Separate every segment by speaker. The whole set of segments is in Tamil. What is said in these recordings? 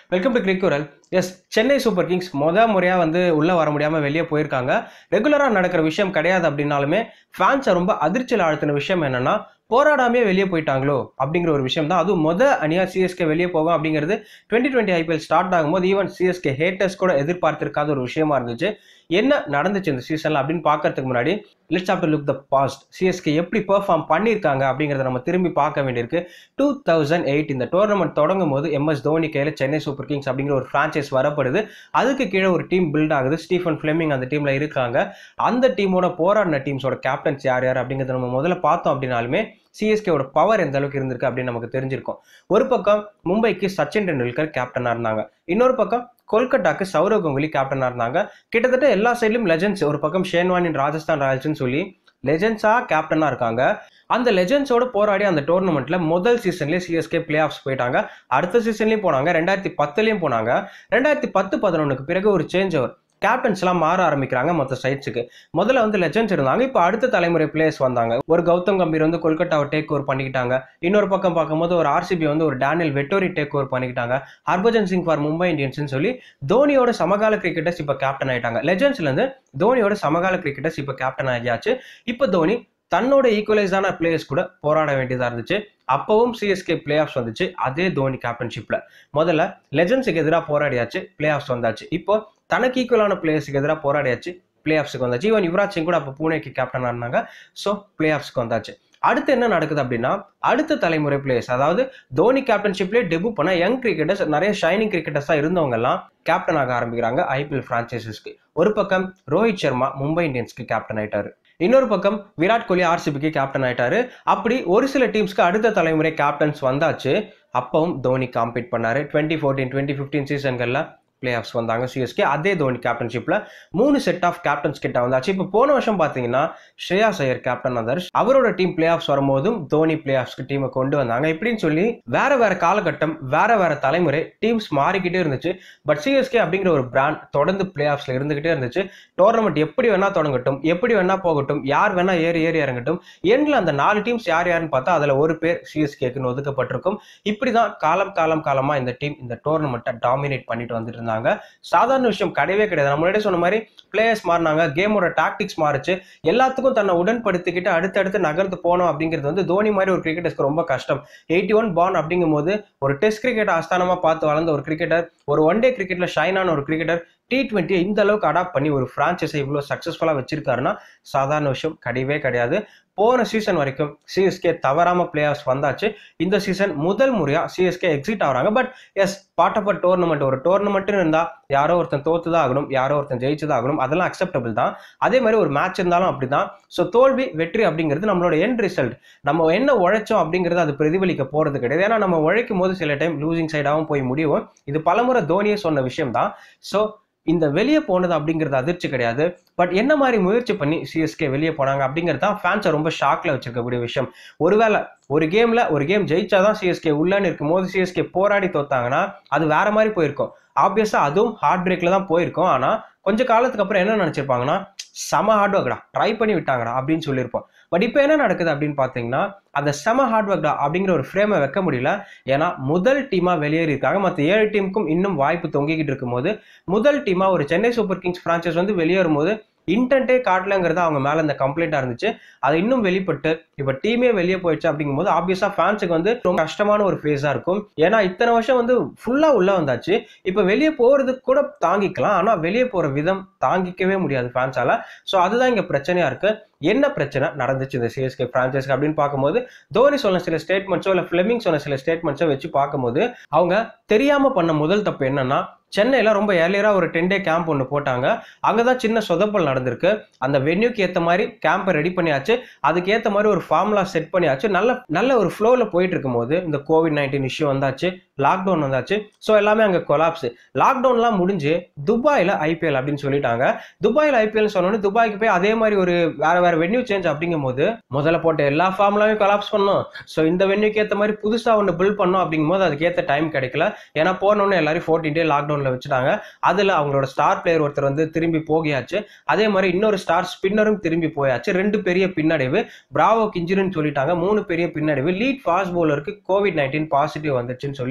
Speaker 1: வெல்கம் டு கிரிக்குரல் எஸ் சென்னை சூப்பர் கிங்ஸ் முத முறையாக வந்து உள்ளே வர முடியாமல் வெளியே போயிருக்காங்க ரெகுலராக நடக்கிற விஷயம் கிடையாது அப்படின்னாலுமே ஃபேன்ஸை ரொம்ப அதிர்ச்சியில் ஆழ்த்தின விஷயம் என்னன்னா போராடாமே வெளியே போயிட்டாங்களோ அப்படிங்கிற ஒரு விஷயம் தான் அதுவும் மொத அணியா சிஎஸ்கே வெளியே போகும் அப்படிங்கிறது டுவெண்ட்டி டுவெண்ட்டி ஐபிஎல் ஸ்டார்ட் ஆகும்போது ஈவன் சிஎஸ்கே ஹேட்டர்ஸ் கூட எதிர்பார்த்திருக்காத ஒரு விஷயமா இருந்துச்சு என்ன நடந்துச்சு இந்த சீசன்ல அப்படின்னு பார்க்கறதுக்கு முன்னாடி let's have to look the past CSK எப்படி பெர்ஃபார்ம் பண்ணியிருக்காங்க அப்படிங்கிறத நம்ம திரும்பி பார்க்க வேண்டியிருக்கு டூ தௌசண்ட் எயிட் இந்த டோர்னமெண்ட் தொடங்கும் போது எம்எஸ் தோனி கையில் சென்னை சூப்பர் கிங்ஸ் அப்படிங்கிற ஒரு ஃப்ரான்ச்சைஸ் வரப்படுது அதுக்கு கீழே ஒரு டீம் பில்ட் ஆகுது ஸ்டீஃபன் ஃபிளெமிங் அந்த டீம்ல இருக்காங்க அந்த டீமோட போராடின டீம்ஸோட கேப்டன்ஸ் யார் யார் அப்படிங்கிறத நம்ம முதல்ல பார்த்தோம் அப்படின்னாலுமே சிஎஸ்கேவோட பவர் எந்த அளவுக்கு இருந்திருக்கு அப்படின்னு நமக்கு தெரிஞ்சிருக்கும் ஒரு பக்கம் மும்பைக்கு சச்சின் டெண்டுல்கர் கேப்டனாக இருந்தாங்க இன்னொரு பக்கம் கொல்கட்டாக்கு சௌரவ் கங்குலி கேப்டனாக இருந்தாங்க கிட்டத்தட்ட எல்லா சைட்லையும் லெஜண்ட்ஸ் ஒரு பக்கம் ஷேன்வானின் ராஜஸ்தான் ராயல்ஸ்னு சொல்லி லெஜண்ட்ஸாக கேப்டனாக இருக்காங்க அந்த லெஜண்ட்ஸோட போராடி அந்த டோர்னமெண்ட்ல முதல் சீசன்லேயே சிஎஸ்கே பிளே ஆஃப்ஸ் போயிட்டாங்க அடுத்த சீசன்லேயும் போனாங்க ரெண்டாயிரத்தி பத்துலேயும் போனாங்க ரெண்டாயிரத்தி பத்து பதினொன்றுக்கு பிறகு ஒரு சேஞ்ச் ஓவர் கேப்டன்ஸ்லாம் மாற ஆரம்பிக்கிறாங்க மொத்த சைட்ஸுக்கு முதல்ல வந்து லெஜண்ட்ஸ் இருந்தாங்க இப்போ அடுத்த தலைமுறை பிளேயர்ஸ் வந்தாங்க ஒரு கௌதம் கம்பீர் வந்து கொல்கட்டாவை டேக் ஓவர் பண்ணிக்கிட்டாங்க இன்னொரு பக்கம் பார்க்கும்போது ஒரு ஆர்சிபி வந்து ஒரு டேனியல் வெட்டோரி டேக் ஓவர் பண்ணிக்கிட்டாங்க ஹர்பஜன் சிங் ஃபார் மும்பை இந்தியன்ஸ்னு சொல்லி தோனியோட சமகால கிரிக்கெட்டர்ஸ் இப்போ கேப்டன் ஆயிட்டாங்க லெஜண்ட்ஸ்லேருந்து தோனியோட சமகால கிரிக்கெட்டர்ஸ் இப்போ கேப்டன் ஆகியாச்சு இப்போ தோனி தன்னோட ஈக்குவலைஸான பிளேயர்ஸ் கூட போராட வேண்டியதாக இருந்துச்சு அப்பவும் சிஎஸ்கே பிளே ஆஃப்ஸ் வந்துச்சு அதே தோனி கேப்டன்ஷிப்ல முதல்ல லெஜண்ட்ஸுக்கு எதிராக போராடியாச்சு பிளே ஆஃப்ஸ் வந்தாச்சு இப்போ தனக்கு ஈக்குவலான பிளேயர்ஸுக்கு எதிராக போராடியாச்சு பிளே ஆஃப்ஸுக்கு வந்தாச்சு ஈவன் யுவராஜ் சிங் கூட அப்போ பூனேக்கு கேப்டனாக இருந்தாங்க ஸோ பிளே ஆஃப்ஸ்க்கு வந்தாச்சு அடுத்து என்ன நடக்குது அப்படின்னா அடுத்த தலைமுறை பிளேயர்ஸ் அதாவது தோனி கேப்டன்ஷிப்லேயே டெபு பண்ண யங் கிரிக்கெட்டர்ஸ் நிறைய ஷைனிங் கிரிக்கெட்டர்ஸாக இருந்தவங்க எல்லாம் கேப்டன் ஆக ஆரம்பிக்கிறாங்க ஐபிஎல் ஃப்ரான்ச்சைசஸ்க்கு ஒரு பக்கம் ரோஹித் சர்மா மும்பை இந்தியன்ஸ்க்கு கேப்டன் ஆயிட்டாரு இன்னொரு பக்கம் விராட் கோலி ஆர்சிபிக்கு கேப்டன் ஆயிட்டாரு அப்படி ஒரு சில டீம்ஸ்க்கு அடுத்த தலைமுறை கேப்டன்ஸ் வந்தாச்சு அப்பவும் தோனி காம்பீட் பண்ணாரு டுவெண்ட்டி ஃபோர்டீன் டுவெண்ட்டி ஃபிஃப்டீன் சீசன்களில் பிளே ஆஃப்ஸ் வந்தாங்க சிஎஸ்கே அதே தோனி கேப்டன்ஷிப்ல மூணு செட் ஆஃப் கேப்டன்ஸ் கிட்ட வந்தாச்சு இப்போ போன வருஷம் பார்த்தீங்கன்னா ஸ்ரேயா சையர் கேப்டன் வந்தார் அவரோட டீம் பிளே ஆஃப்ஸ் வரும்போதும் தோனி பிளே ஆஃப்ஸ்க்கு டீமை கொண்டு வந்தாங்க இப்படின்னு சொல்லி வேற வேற காலகட்டம் வேற வேற தலைமுறை டீம்ஸ் மாறிக்கிட்டே இருந்துச்சு பட் சிஎஸ்கே அப்படிங்கிற ஒரு பிராண்ட் தொடர்ந்து பிளே ஆஃப்ஸ்ல இருந்துகிட்டே இருந்துச்சு டோர்னமெண்ட் எப்படி வேணா தொடங்கட்டும் எப்படி வேணா போகட்டும் யார் வேணா ஏறி ஏறி இறங்கட்டும் எண்ணில் அந்த நாலு டீம்ஸ் யார் யாருன்னு பார்த்தா அதில் ஒரு பேர் சிஎஸ்கேக்குன்னு ஒதுக்கப்பட்டிருக்கும் இப்படி தான் காலம் காலம் காலமா இந்த டீம் இந்த டோர்னமெண்ட்டை டாமினேட் பண்ணிட்டு வந்துட்டு இருந்தாங்க சாதாரண விஷயம் கிடையவே கிடையாது நம்ம முன்னாடியே சொன்ன மாதிரி பிளேயர்ஸ் மாறினாங்க கேமோட டாக்டிக்ஸ் மாறுச்சு எல்லாத்துக்கும் தன்னை உடன்படுத்திக்கிட்டு அடுத்தடுத்து நகர்ந்து போனோம் அப்படிங்கிறது வந்து தோனி மாதிரி ஒரு கிரிக்கெட்டர்ஸ்க்கு ரொம்ப கஷ்டம் எயிட்டி ஒன் பான் அப்படிங்கும் போது ஒரு டெஸ்ட் கிரிக்கெட் ஆஸ்தானமா பார்த்து வளர்ந்த ஒரு கிரிக்கெட்டர் ஒரு ஒன் டே கிரிக்கெட்ல ஷைனான ஒரு கிரிக்கெட்டர் டி ட்வெண்ட்டியை இந்த அளவுக்கு அடாப்ட் பண்ணி ஒரு ஃப்ரான்ச்சைஸை இவ்வளோ சக்ஸஸ்ஃபுல்லாக வச்சிருக்காருன்னா சாதாரண விஷயம் கிடையவே கிடையாது போன சீசன் வரைக்கும் சிஎஸ்கே தவறாம பிளே ஆஃப்ஸ் வந்தாச்சு இந்த சீசன் முதல் முறையா சிஎஸ்கே எக்ஸிட் ஆகுறாங்க but as part of a tournament ஒரு டோர்னமெண்ட்னு இருந்தா யாரோ ஒருத்தன் தோத்துதான் ஆகணும் யாரோ ஒருத்தன் ஜெயிச்சுதான் ஆகணும் அதெல்லாம் அக்செப்டபிள் தான் அதே மாதிரி ஒரு மேட்ச் இருந்தாலும் அப்படிதான் ஸோ தோல்வி வெற்றி அப்படிங்கிறது நம்மளோட எண்ட் ரிசல்ட் நம்ம என்ன உழைச்சோம் அப்படிங்கிறது அது பிரதிபலிக்க போறது கிடையாது ஏன்னா நம்ம உழைக்கும் போது சில டைம் லூசிங் சைடாகவும் போய் முடியும் இது பலமுறை தோனியே சொன்ன விஷயம் தான் ஸோ இந்த வெளியே போனது அப்படிங்கிறது அதிர்ச்சி கிடையாது பட் என்ன மாதிரி முயற்சி பண்ணி சிஎஸ்கே வெளியே போனாங்க அப்படிங்கிறது தான் ஃபேன்ஸை ரொம்ப ஷாக்ல வச்சிருக்கக்கூடிய விஷயம் ஒருவேளை ஒரு கேம்ல ஒரு கேம் ஜெயிச்சாதான் சிஎஸ்கே உள்ளன்னு இருக்கும் போது சிஎஸ்கே போராடி தோத்தாங்கன்னா அது வேற மாதிரி போயிருக்கும் ஆப்வியஸா அதுவும் ஹார்ட் பிரேக்ல தான் போயிருக்கும் ஆனா கொஞ்ச காலத்துக்கு அப்புறம் என்ன நினைச்சிருப்பாங்கன்னா செம ஹார்ட் ஒர்க்டா ட்ரை பண்ணி விட்டாங்கடா அப்படின்னு சொல்லியிருப்போம் பட் இப்போ என்ன நடக்குது அப்படின்னு பார்த்தீங்கன்னா அந்த செம ஹார்ட் ஒர்க்டா அப்படிங்கிற ஒரு ஃப்ரேமை வைக்க முடியல ஏன்னா முதல் டீமா வெளியேறி இருக்காங்க மற்ற ஏழு டீமுக்கும் இன்னும் வாய்ப்பு தொங்கிக்கிட்டு இருக்கும்போது முதல் டீமா ஒரு சென்னை சூப்பர் கிங்ஸ் பிரான்ச்சைஸ் வந்து வெளியேறும் போது இன்டென்ட்டே காட்டலங்கிறது அவங்க மேல இந்த கம்ப்ளைண்டா இருந்துச்சு அது இன்னும் வெளிப்பட்டு இப்ப டீமே வெளியே போயிடுச்சு அப்படிங்கும்போது ஆப்வியஸா ஃபேன்ஸுக்கு வந்து ரொம்ப கஷ்டமான ஒரு ஃபேஸா இருக்கும் ஏன்னா இத்தனை வருஷம் வந்து ஃபுல்லா உள்ள வந்தாச்சு இப்ப வெளியே போறதுக்கு கூட தாங்கிக்கலாம் ஆனா வெளியே போற விதம் தாங்கிக்கவே முடியாது ஃபேன்ஸால ஸோ அதுதான் இங்க பிரச்சனையா இருக்கு என்ன பிரச்சனை நடந்துச்சு இந்த சிஎஸ்கே பிரான்ச்சைஸ்க்கு அப்படின்னு பார்க்கும்போது தோனி சொன்ன சில ஸ்டேட்மெண்ட்ஸோ இல்லை ஃபிளமிங் சொன்ன சில ஸ்டேட்மெண்ட்ஸோ வச்சு பார்க்கும்போது அவங்க தெரியாம பண்ண முதல் தப்பு என்னன்னா சென்னையில் ரொம்ப ஏர்லியராக ஒரு டென் டே கேம்ப் ஒன்று போட்டாங்க அங்கே தான் சின்ன சொதப்பல் நடந்திருக்கு அந்த வென்யூக்கு ஏற்ற மாதிரி கேம்பை ரெடி பண்ணியாச்சு அதுக்கு ஏற்ற மாதிரி ஒரு ஃபார்முலா செட் பண்ணியாச்சு நல்ல நல்ல ஒரு ஃப்ளோவில் போயிட்டு இருக்கும்போது இந்த கோவிட் நைன்டீன் இஷ்யூ வந்தாச்சு லாக்டவுன் வந்தாச்சு ஸோ எல்லாமே அங்கே கொலாப்ஸ் லாக்டவுன்லாம் முடிஞ்சு துபாயில் ஐபிஎல் அப்படின்னு சொல்லிட்டாங்க துபாயில் ஐபிஎல் சொன்னோன்னு துபாய்க்கு போய் அதே மாதிரி ஒரு வேற வேற வென்யூ சேஞ்ச் அப்படிங்கும் போது முதல்ல போட்ட எல்லா ஃபார்முலாவையும் கொலாப்ஸ் பண்ணோம் ஸோ இந்த வென்யூக்கு ஏற்ற மாதிரி புதுசாக ஒன்று பில்ட் பண்ணோம் அப்படிங்கும்போது அதுக்கு ஏற்ற டைம் கிடைக்கல ஏன்னா போனோன்னு எல்லாரும் ஃபோர்டீன் டே லாக்டவுனில் வச்சுட்டாங்க அதில் அவங்களோட ஸ்டார் பிளேயர் ஒருத்தர் வந்து திரும்பி போகியாச்சு அதே மாதிரி இன்னொரு ஸ்டார் ஸ்பின்னரும் திரும்பி போயாச்சு ரெண்டு பெரிய பின்னடைவு பிராவோ கிஞ்சிருன்னு சொல்லிட்டாங்க மூணு பெரிய பின்னடைவு லீட் ஃபாஸ்ட் பவுலருக்கு கோவிட் நைன்டீன் பாசிட்டிவ் வந்துச்சுன்னு சொல்லி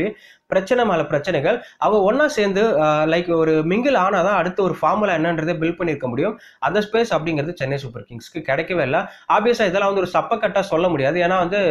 Speaker 1: பிரச்சனை மேல பிரச்சனைகள் அவங்க ஒண்ணா சேர்ந்து லைக் ஒரு மிங்கிள் ஆனாதான் அடுத்து ஒரு ஃபார்முலா என்னன்றதை பில்ட் பண்ணியிருக்க முடியும் அந்த ஸ்பேஸ் அப்படிங்கிறது சென்னை சூப்பர் கிங்ஸ்க்கு கிடைக்கவே இல்லை ஆப்வியஸா இதெல்லாம் வந்து ஒரு சப்பக்கட்டா சொல்ல முடியாது ஏன்னா வந்து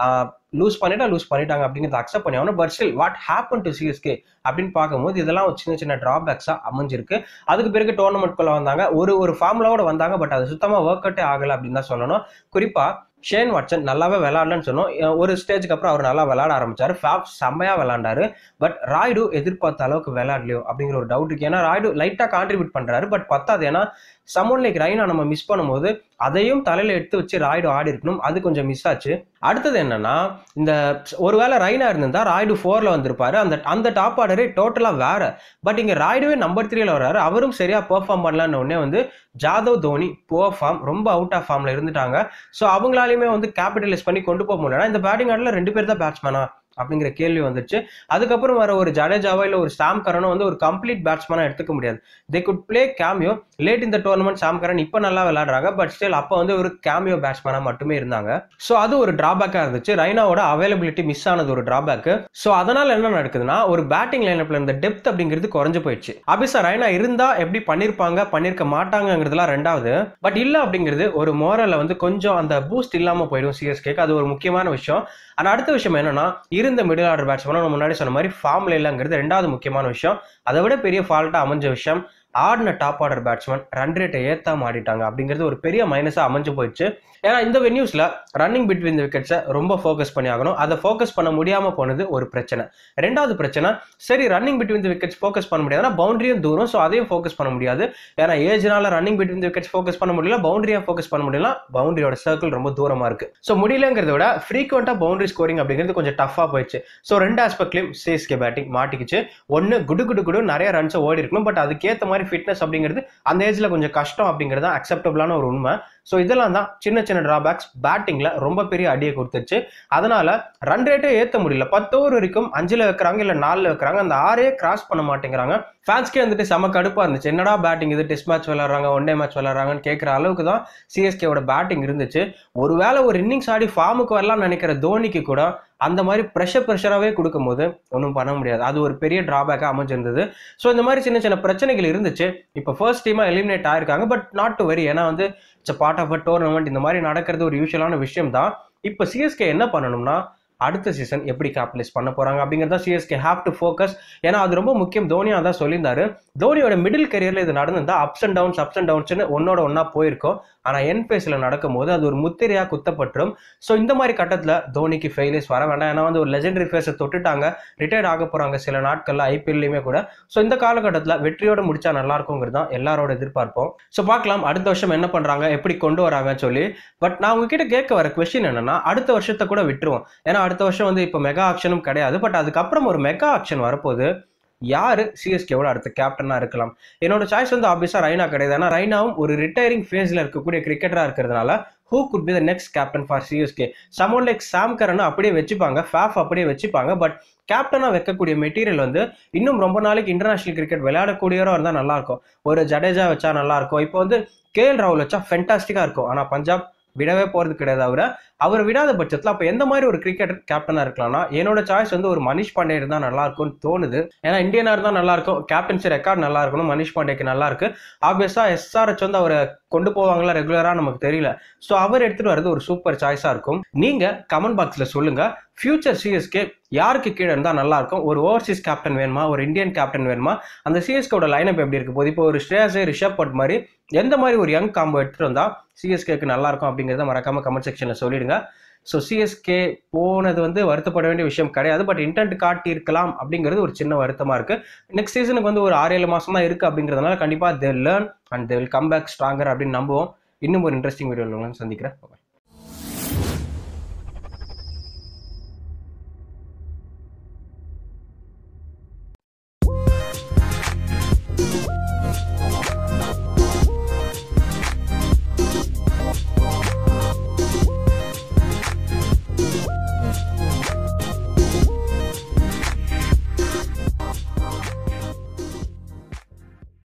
Speaker 1: லூஸ் பண்ணிட்டா லூஸ் பண்ணிட்டாங்க அப்படிங்கிறத அக்செப்ட் பண்ணி ஆகணும் but still what happen to CSK அப்படின்னு பார்க்கும்போது இதெல்லாம் ஒரு சின்ன சின்ன டிராபேக்ஸா அமைஞ்சிருக்கு அதுக்கு பிறகு டோர்னமெண்ட்குள்ள வந்தாங்க ஒரு ஒரு ஃபார்முலாவோட வந்தாங்க பட் அது சுத்தமா ஒர்க் அவுட்டே ஆகல அப்படின்னு தான் சொல்லணும் குறிப்பா ஷேன் வாட்சன் நல்லாவே விளையாடலன்னு சொன்னோம் அஹ் ஒரு ஸ்டேஜ்க்கு அப்புறம் அவர் நல்லா விளையாட ஆரம்பிச்சாரு ஃபேப் செம்மையா விளையாண்டாரு பட் ராய்டு எதிர்பார்த்த அளவுக்கு விளையாடலையோ அப்படிங்கிற ஒரு டவுட் இருக்கு ஏன்னா ராய்டு லைட்டா கான்ட்ரிபியூட் பண்றாரு பட் பத்தாது ஏன்னா சமோன் லைக் ரைனா நம்ம மிஸ் பண்ணும்போது அதையும் தலையில எடுத்து வச்சு ராய்டு ஆடி இருக்கணும் அது கொஞ்சம் மிஸ் ஆச்சு அடுத்தது என்னன்னா இந்த ஒருவேளை ரைனா இருந்திருந்தா ராய்டு ஃபோர்ல வந்திருப்பாரு அந்த அந்த டாப் ஆர்டரே டோட்டலா வேற பட் இங்க ராய்டுவே நம்பர் த்ரீல வர்றாரு அவரும் சரியா பெர்ஃபார்ம் பண்ணலான்னு உடனே வந்து ஜாதவ் தோனி புவர் ஃபார்ம் ரொம்ப அவுட் ஆஃப் ஃபார்ம்ல இருந்துட்டாங்க ஸோ அவங்களாலையுமே வந்து கேபிட்டலைஸ் பண்ணி கொண்டு போக முடியல இந்த பேட்டிங் ஆர்டர்ல ரெண்டு பேர் தான் பேட்ஸ்மேனா அப்படிங்கிற கேள்வி வந்துச்சு அதுக்கப்புறம் வர ஒரு ஜடேஜாவோ இல்லை ஒரு சாம் கரனோ வந்து ஒரு கம்ப்ளீட் பேட்ஸ்மேனா எடுத்துக்க முடியாது they good play cameo late இந்த டோர்னமெண்ட் சாம் கரன் இப்போ நல்லா விளையாடுறாங்க பட் ஸ்டில் அப்போ வந்து ஒரு கேமியோ பேட்ஸ்மேனா மட்டுமே இருந்தாங்க ஸோ அது ஒரு டிராபேக்கா இருந்துச்சு ரைனாவோட அவைலபிலிட்டி மிஸ் ஆனது ஒரு டிராபேக் ஸோ அதனால என்ன நடக்குதுன்னா ஒரு பேட்டிங் லைனப்ல இருந்த டெப்த் அப்படிங்கிறது குறைஞ்சு போயிடுச்சு அபிசா ரைனா இருந்தா எப்படி பண்ணிருப்பாங்க பண்ணிருக்க மாட்டாங்கிறதுலாம் ரெண்டாவது பட் இல்ல அப்படிங்கிறது ஒரு மோரல்ல வந்து கொஞ்சம் அந்த பூஸ்ட் இல்லாம போயிடும் சிஎஸ்கேக்கு அது ஒரு முக்கியமான விஷயம் ஆனா அடுத்த விஷயம் என்னன்னா இருந்த மிடில் ஆர்டர் பேட்ஸ்மேனும் முன்னாடி சொன்ன மாதிரி ஃபார்ம்ல இல்லைங்கிறது ரெண்டாவது முக்கியமான விஷயம் அதை விட பெரிய ஃபால்ட்டா அமைஞ்ச விஷயம் ஆடின டாப் ஆர்டர் பேட்ஸ்மேன் ரன் ரேட்டை ஏத்தாம ஆடிட்டாங்க அப்படிங்கிறது ஒரு பெரிய மைனஸா அமைஞ்சு போயிடுச்சு ஏன்னா இந்த வென்யூஸ்ல ரன்னிங் பிட்வீன் விக்கெட்ஸை ரொம்ப ஃபோக்கஸ் பண்ணி ஆகணும் அதை ஃபோக்கஸ் பண்ண முடியாம போனது ஒரு பிரச்சனை ரெண்டாவது பிரச்சனை சரி ரன்னிங் பிட்வீன் விக்கெட்ஸ் ஃபோக்கஸ் பண்ண முடியாதுன்னா பவுண்டரியும் தூரம் ஸோ அதையும் ஃபோக்கஸ் பண்ண முடியாது ஏன்னா ஏஜ்னால ரன்னிங் பிட்வீன் விக்கெட்ஸ் ஃபோக்கஸ் பண்ண முடியல பவுண்டரியா ஃபோக்கஸ் பண்ண முடியல பவுண்டரியோட சர்க்கிள் ரொம்ப தூரமா இருக்கு ஸோ முடியலங்கிறத விட ஃப்ரீக்வெண்டா பவுண்டரி ஸ்கோரிங் அப்படிங்கிறது கொஞ்சம் டஃபா போயிடுச்சு ஸோ ரெண்டு ஆஸ்பெக்ட்லயும் சிஎஸ்கே பேட்டிங் மாட்டிக்கிச்சு ஒன்னு குடு குடு குடு நிறைய ரன்ஸ் ஓடி இருக்கணும் பட் அதுக்கேற்ற மாதிரி ஃபிட்னஸ் அப்படிங்கிறது அந்த ஏஜ்ல கொஞ்சம் கஷ்டம் அப்படிங்கிறது தான் அக்செப்டபிளான ஒரு உண்மை ஸோ இதெல்லாம் தான் சின்ன சின்ன டிராபேக்ஸ் பேட்டிங்ல ரொம்ப பெரிய அடியை கொடுத்துச்சு அதனால ரன் ரேட்டே ஏற்ற முடியல பத்து ஓவர் வரைக்கும் அஞ்சுல வைக்கிறாங்க இல்ல நாலுல வைக்கிறாங்க அந்த ஆறே கிராஸ் பண்ண மாட்டேங்கிறாங்க ஃபேன்ஸ்க்கே வந்துட்டு செம கடுப்பா இருந்துச்சு என்னடா பேட்டிங் இது டெஸ்ட் மேட்ச் விளையாடுறாங்க ஒன் டே மேட்ச் விளையாடுறாங்கன்னு கேட்குற அளவுக்கு தான் சிஎஸ்கேவோட பேட்டிங் இருந்துச்சு ஒருவேளை ஒரு இன்னிங்ஸ் ஆடி ஃபார்முக்கு வரலாம்னு நினைக்கிற தோனிக்கு கூட அந்த மாதிரி ப்ரெஷர் ப்ரெஷராகவே கொடுக்கும்போது ஒன்றும் பண்ண முடியாது அது ஒரு பெரிய டிராபேக்காக அமைஞ்சிருந்தது ஸோ இந்த மாதிரி சின்ன சின்ன பிரச்சனைகள் இருந்துச்சு இப்போ ஃபர்ஸ்ட் டீமாக எலிமினேட் ஆயிருக்காங்க பட் நாட் டு வெரி ஏன்னா வந்து it's part of a tournament இந்த மாதிரி நடக்கிறது ஒரு யூஸ்வலான விஷயம் தான் இப்போ சிஎஸ்கே என்ன பண்ணணும்னா அடுத்த சீசன் எப்படி கேபிட்டலைஸ் பண்ண போறாங்க அப்படிங்கிறத சிஎஸ்கே ஹேவ் டு ஃபோக்கஸ் ஏன்னா அது ரொம்ப முக்கியம் தோனியா தான் சொல்லியிருந்தாரு தோனியோட மிடில் கரியர்ல இது நடந்திருந்தா ups and downs ups and டவுன்ஸ்னு ஒன்னோட ஒன்னா போயிருக்கும் ஆனா என் பேஸ்ல நடக்கும் போது அது ஒரு முத்திரையா குத்தப்பட்டுரும் ஸோ இந்த மாதிரி கட்டத்துல தோனிக்கு ஃபெயிலியர்ஸ் வர வேண்டாம் ஏன்னா வந்து ஒரு லெஜெண்டரி ஃபேஸை தொட்டுட்டாங்க ரிட்டையர்ட் ஆக போறாங்க சில நாட்கள்ல ஐபிஎல்லையுமே கூட ஸோ இந்த காலகட்டத்துல வெற்றியோட முடிச்சா நல்லா இருக்குங்கிறது தான் எல்லாரோட எதிர்பார்ப்போம் ஸோ பார்க்கலாம் அடுத்த வருஷம் என்ன பண்றாங்க எப்படி கொண்டு வராங்கன்னு சொல்லி பட் நான் உங்ககிட்ட கேட்க வர கொஸ்டின் என்னன்னா அடுத்த வருஷத்தை கூட விட்டுருவோம் ஏன்னா அடுத்த வருஷம் வந்து இப்போ மெகா ஆக்ஷனும் கிடையாது பட் அதுக்கப்புறம் ஒரு மெகா ஆக்ஷன் வரப்போது யாரு சிஎஸ்கேவோட அடுத்த கேப்டனா இருக்கலாம் என்னோட சாய்ஸ் வந்து ஆப்வியஸா ரைனா கிடையாது ஏன்னா ரைனாவும் ஒரு ரிட்டையரிங் ஃபேஸ்ல இருக்கக்கூடிய கிரிக்கெட்டரா இருக்கிறதுனால who could be the next captain for CSK someone like Sam கரனை அப்படியே வச்சுப்பாங்க ஃபேஃப் அப்படியே வச்சுப்பாங்க பட் கேப்டனா வைக்கக்கூடிய மெட்டீரியல் வந்து இன்னும் ரொம்ப நாளைக்கு இன்டர்நேஷனல் கிரிக்கெட் விளையாடக்கூடியவரா இருந்தா நல்லா இருக்கும் ஒரு ஜடேஜா வச்சா நல்லா இருக்கும் இப்போ வந்து கேஎல் ராகுல் வச்சா ஃபென்டாஸ்டிக்கா இருக்கும் ஆனா பஞ்சாப் விடவே போறது கிடையாது அவரை அவர் விடாத பட்சத்துல அப்ப எந்த மாதிரி ஒரு கிரிக்கெட் கேப்டனா இருக்கலாம்னா என்னோட சாய்ஸ் வந்து ஒரு மனிஷ் பாண்டே இருந்தா நல்லா இருக்கும்னு தோணுது ஏன்னா இந்தியனா இருந்தா நல்லா இருக்கும் கேப்டன்சி ரெக்கார்ட் நல்லா இருக்கணும் மனிஷ் பாண்டேக்கு நல்லா இருக்கு ஆப்வியஸா எஸ்ஆர்ஹெச் வந்து அவரை கொண்டு போவாங்களா ரெகுலரா நமக்கு தெரியல ஸோ அவர் எடுத்துட்டு வர்றது ஒரு சூப்பர் சாய்ஸா இருக்கும் நீங்க கமெண்ட் பாக்ஸ்ல சொல்லுங்க ஃபியூச்சர் சிஎஸ்கே யாருக்கு கீழே இருந்தா நல்லா இருக்கும் ஒரு ஓவர்சீஸ் கேப்டன் வேணுமா ஒரு இந்தியன் கேப்டன் வேணுமா அந்த சிஎஸ்கேவோட லைனப் எப்படி இருக்க போகுது இப்போ ஒரு ஸ்ரேயாஸே ரிஷப் பட் மாதிரி எந்த மாதிரி ஒரு யங் காம்போ எடுத்துட்டு வந்தா சிஎஸ்கேக்கு நல்லா இருக்கும் அப்படிங்கிறத மறக்காம கமெண்ட் செக்ஷன்ல சொல்லிடுங்க ஸோ சிஎஸ்கே போனது வந்து வருத்தப்பட வேண்டிய விஷயம் கிடையாது பட் இன்டென்ட் காட்டி இருக்கலாம் அப்படிங்கிறது ஒரு சின்ன வருத்தமா இருக்கு நெக்ஸ்ட் சீசனுக்கு வந்து ஒரு ஆறு ஏழு மாசம் தான் இருக்கு அப்படிங்கிறதுனால கண்டிப்பா they learn and they will come back stronger அப்படின்னு நம்புவோம் இன்னும் ஒரு இன்ட்ரெஸ்டிங் வீடியோ சந்திக்கிறேன்